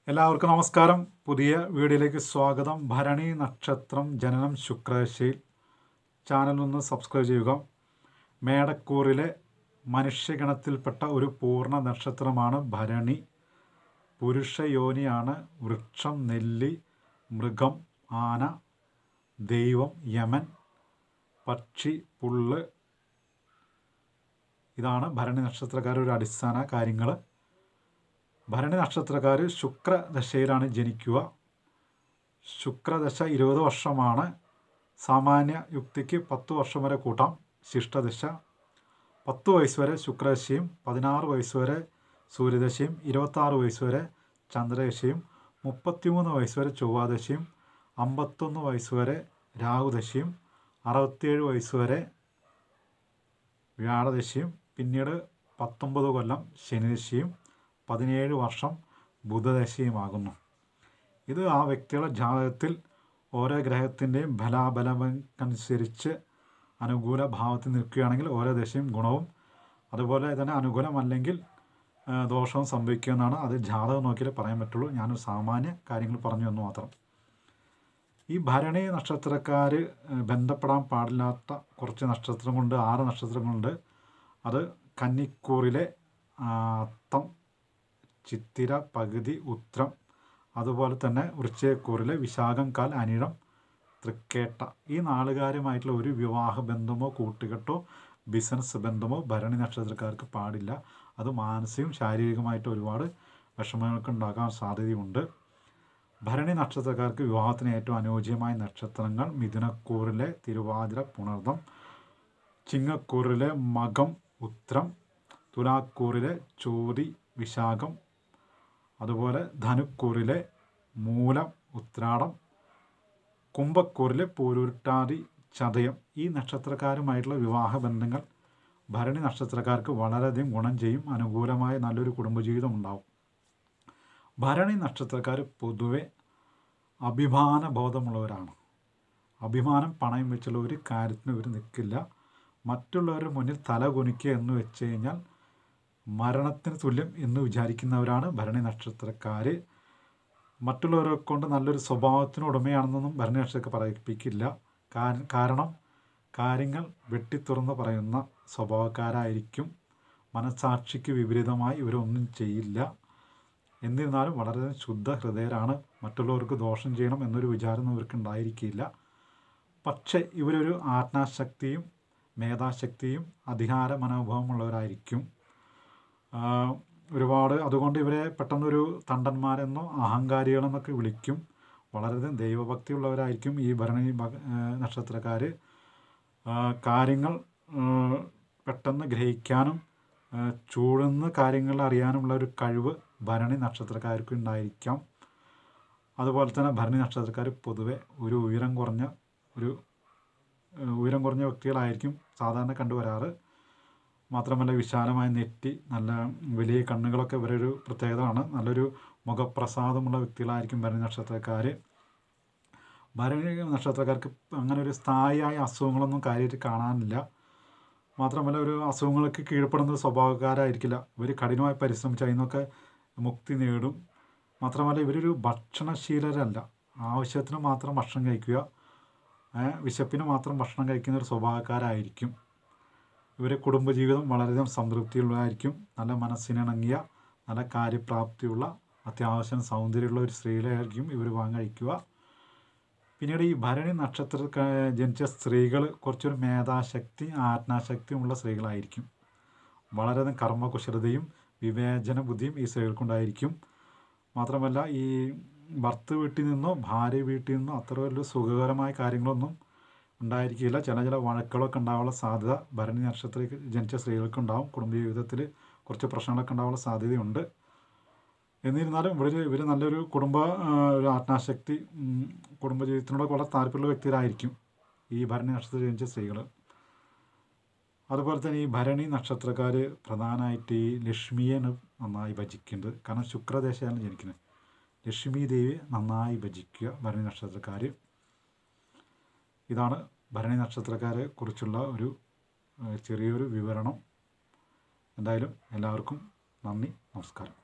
എല്ലാവർക്കും നമസ്കാരം പുതിയ വീഡിയോയിലേക്ക് സ്വാഗതം ഭരണി നക്ഷത്രം ജനനം ശുക്രദശയിൽ ചാനൽ ഒന്ന് സബ്സ്ക്രൈബ് ചെയ്യുക മേടക്കൂറിലെ മനുഷ്യഗണത്തിൽപ്പെട്ട ഒരു പൂർണ്ണ നക്ഷത്രമാണ് ഭരണി പുരുഷയോനിയാണ് വൃക്ഷം നെല്ലി മൃഗം ആന ദൈവം യമൻ പക്ഷി പുല്ല് ഇതാണ് ഭരണി നക്ഷത്രക്കാരുടെ ഒരു അടിസ്ഥാന കാര്യങ്ങൾ ഭരണി നക്ഷത്രക്കാർ ശുക്രദശയിലാണ് ജനിക്കുക ശുക്രദശ ഇരുപത് വർഷമാണ് സാമാന്യ യുക്തിക്ക് പത്ത് വർഷം വരെ കൂട്ടാം ശിഷ്ടദശ പത്ത് വയസ്സ് വരെ ശുക്രദശയും പതിനാറ് വയസ്സ് വരെ സൂര്യദശയും ഇരുപത്താറ് വയസ്സ് വരെ ചന്ദ്രദശയും മുപ്പത്തിമൂന്ന് വയസ്സ് വരെ ചൊവ്വാദശയും അമ്പത്തൊന്ന് വയസ്സ് വരെ രാഹുദശയും അറുപത്തിയേഴ് വയസ്സ് വരെ വ്യാഴദശയും പിന്നീട് പത്തൊമ്പത് കൊല്ലം ശനിദശയും പതിനേഴ് വർഷം ബുധദശയുമാകുന്നു ഇത് ആ വ്യക്തിയുടെ ജാതകത്തിൽ ഓരോ ഗ്രഹത്തിൻ്റെയും ബലാബലമനുസരിച്ച് അനുകൂല ഭാവത്തിൽ നിൽക്കുകയാണെങ്കിൽ ഓരോ ദശയും ഗുണവും അതുപോലെ തന്നെ അനുകൂലമല്ലെങ്കിൽ ആ, ദോഷവും സംഭവിക്കുമെന്നാണ് അത് ജാതകം നോക്കിയാലേ പറയാൻ പറ്റുള്ളൂ ഞാനൊരു സാമാന്യ കാര്യങ്ങൾ പറഞ്ഞു എന്ന് മാത്രം ഈ ഭരണി നക്ഷത്രക്കാർ ബന്ധപ്പെടാൻ പാടില്ലാത്ത കുറച്ച് നക്ഷത്രങ്ങളുണ്ട് ആറ് നക്ഷത്രങ്ങളുണ്ട് അത് കന്നിക്കൂറിലെ ആ, അത്തം ചിത്തിര പകുതി ഉത്രം അതുപോലെ തന്നെ വൃശ്ചയക്കൂറിലെ വിശാഖം കാൽ അനിഴം തൃക്കേട്ട ഈ നാളുകാരുമായിട്ടുള്ള ഒരു വിവാഹ ബന്ധമോ കൂട്ടുകെട്ടോ ബിസിനസ് ബന്ധമോ ഭരണി നക്ഷത്രക്കാർക്ക് പാടില്ല അത് മാനസികവും ശാരീരികമായിട്ട് ഒരുപാട് വിഷമങ്ങൾക്ക് ഉണ്ടാകാൻ സാധ്യതയുണ്ട് ഭരണി നക്ഷത്രക്കാർക്ക് വിവാഹത്തിന് ഏറ്റവും അനുയോജ്യമായ നക്ഷത്രങ്ങൾ മിഥുനക്കൂറിലെ തിരുവാതിര പുണർദം ചിങ്ങക്കൂറിലെ മകം ഉത്രം തുലാക്കൂറിലെ ചോതി വിശാഖം അതുപോലെ ധനുക്കൂറിലെ മൂലം ഉത്രാടം കുംഭക്കൂറിലെ പൂരുരുട്ടാതി ചതയം ഈ നക്ഷത്രക്കാരുമായിട്ടുള്ള വിവാഹ ബന്ധങ്ങൾ ഭരണി നക്ഷത്രക്കാർക്ക് വളരെയധികം ഗുണം ചെയ്യും അനുകൂലമായ നല്ലൊരു കുടുംബജീവിതം ഉണ്ടാവും ഭരണി നക്ഷത്രക്കാർ പൊതുവെ അഭിമാന ബോധമുള്ളവരാണ് അഭിമാനം പണയം വെച്ചുള്ള ഒരു കാര്യത്തിന് ഇവർ നിൽക്കില്ല മറ്റുള്ളവരുടെ മുന്നിൽ തല കുനിക്കുക എന്ന് വെച്ച് കഴിഞ്ഞാൽ മരണത്തിന് തുല്യം എന്ന് വിചാരിക്കുന്നവരാണ് ഭരണി നക്ഷത്രക്കാർ മറ്റുള്ളവരെ കൊണ്ട് നല്ലൊരു സ്വഭാവത്തിന് ഉടമയാണെന്നൊന്നും ഭരണി നക്ഷത്രക്കാർ പറയിപ്പിക്കില്ല കാര- കാരണം കാര്യങ്ങൾ വെട്ടിത്തുറന്ന് പറയുന്ന സ്വഭാവക്കാരായിരിക്കും മനസാക്ഷിക്ക് വിപരീതമായി ഇവരൊന്നും ചെയ്യില്ല എന്നിരുന്നാലും വളരെ ശുദ്ധ ഹൃദയരാണ് മറ്റുള്ളവർക്ക് ദോഷം ചെയ്യണം എന്നൊരു വിചാരം ഇവർക്ക് ഉണ്ടായിരിക്കില്ല പക്ഷേ ഇവരൊരു ആത്മാശക്തിയും മേധാശക്തിയും അധികാര മനോഭാവമുള്ളവരായിരിക്കും ആ, ഒരുപാട് അതുകൊണ്ട് ഇവരെ പെട്ടെന്നൊരു തണ്ടന്മാരെന്നോ അഹങ്കാരികളെന്നൊക്കെ വിളിക്കും വളരെയധികം ദൈവഭക്തിയുള്ളവരായിരിക്കും ഈ ഭരണി നക്ഷത്രക്കാർ കാര്യങ്ങൾ ആ, പെട്ടെന്ന് ഗ്രഹിക്കാനും ആ, ചൂടുന്ന കാര്യങ്ങൾ അറിയാനുമുള്ള ഒരു കഴിവ് ഭരണി നക്ഷത്രക്കാർക്ക് ഉണ്ടായിരിക്കാം അതുപോലെ തന്നെ ഭരണി നക്ഷത്രക്കാർ പൊതുവെ ഒരു ഉയരം കുറഞ്ഞ ഒരു ഏഹ് ഉയരം കുറഞ്ഞ വ്യക്തികളായിരിക്കും സാധാരണ കണ്ടുവരാറ് മാത്രമല്ല വിശാലമായ നെറ്റി നല്ല വലിയ കണ്ണുകളൊക്കെ ഇവരൊരു പ്രത്യേകതയാണ് നല്ലൊരു മുഖപ്രസാദമുള്ള വ്യക്തികളായിരിക്കും ഭരണി നക്ഷത്രക്കാർ ഭരണി നക്ഷത്രക്കാർക്ക് അങ്ങനെ ഒരു സ്ഥായിയായ അസുഖങ്ങളൊന്നും കാര്യമായിട്ട് കാണാനില്ല മാത്രമല്ല ഒരു അസുഖങ്ങൾക്ക് കീഴ്പ്പെടുന്ന സ്വഭാവക്കാരായിരിക്കില്ല ഇവർ കഠിനമായി പരിശ്രമിച്ച് അതിൽ നിന്നൊക്കെ മുക്തി നേടും മാത്രമല്ല ഇവരൊരു ഭക്ഷണശീലരല്ല ആവശ്യത്തിന് മാത്രം ഭക്ഷണം കഴിക്കുക ഏ, വിശപ്പിന് മാത്രം ഭക്ഷണം കഴിക്കുന്ന ഒരു സ്വഭാവക്കാരായിരിക്കും ഇവരെ കുടുംബജീവിതം വളരെയധികം സംതൃപ്തിയുള്ളതായിരിക്കും നല്ല മനസ്സിനിണങ്ങിയ നല്ല കാര്യപ്രാപ്തിയുള്ള അത്യാവശ്യം സൗന്ദര്യമുള്ള ഒരു സ്ത്രീയിലായിരിക്കും ഇവർ വിവാഹം കഴിക്കുക പിന്നീട് ഈ ഭരണി നക്ഷത്ര ജനിച്ച സ്ത്രീകൾ കുറച്ചൊരു മേധാശക്തി ആത്മാശക്തിയുമുള്ള സ്ത്രീകളായിരിക്കും വളരെയധികം കർമ്മകുശലതയും വിവേചന ബുദ്ധിയും ഈ സ്ത്രീകൾക്കുണ്ടായിരിക്കും മാത്രമല്ല ഈ ഭർത്ത് വീട്ടിൽ നിന്നോ ഭാര്യ വീട്ടിൽ നിന്നോ അത്ര വലിയ സുഖകരമായ കാര്യങ്ങളൊന്നും ഉണ്ടായിരിക്കില്ല ചില ചില വഴക്കുകളൊക്കെ ഉണ്ടാവാനുള്ള സാധ്യത ഭരണി നക്ഷത്രത്തിൽ ജനിച്ച സ്ത്രീകൾക്ക് ഉണ്ടാവും കുടുംബജീവിതത്തിൽ കുറച്ച് പ്രശ്നങ്ങളൊക്കെ ഉണ്ടാവാനുള്ള സാധ്യതയുണ്ട് എന്നിരുന്നാലും ഇവർ ഇവർ നല്ലൊരു കുടുംബ ആ, ഒരു ആത്മാശക്തി ഉം, കുടുംബജീവിതത്തിനോട് വളരെ താല്പര്യമുള്ള വ്യക്തികളായിരിക്കും ഈ ഭരണി നക്ഷത്രത്തിൽ ജനിച്ച സ്ത്രീകൾ അതുപോലെ തന്നെ ഈ ഭരണി നക്ഷത്രക്കാർ പ്രധാനമായിട്ട് ഈ ലക്ഷ്മിയെ നന്നായി ഭജിക്കുന്നുണ്ട് കാരണം ശുക്രദേശയാണ് ജനിക്കുന്നത് ലക്ഷ്മി ദേവിയെ നന്നായി ഭജിക്കുക ഭരണി നക്ഷത്രക്കാർ ഇതാണ് ഭരണി നക്ഷത്രക്കാരെ കുറിച്ചുള്ള ഒരു ഏഹ്, ചെറിയൊരു വിവരണം എന്തായാലും എല്ലാവർക്കും നന്ദി നമസ്കാരം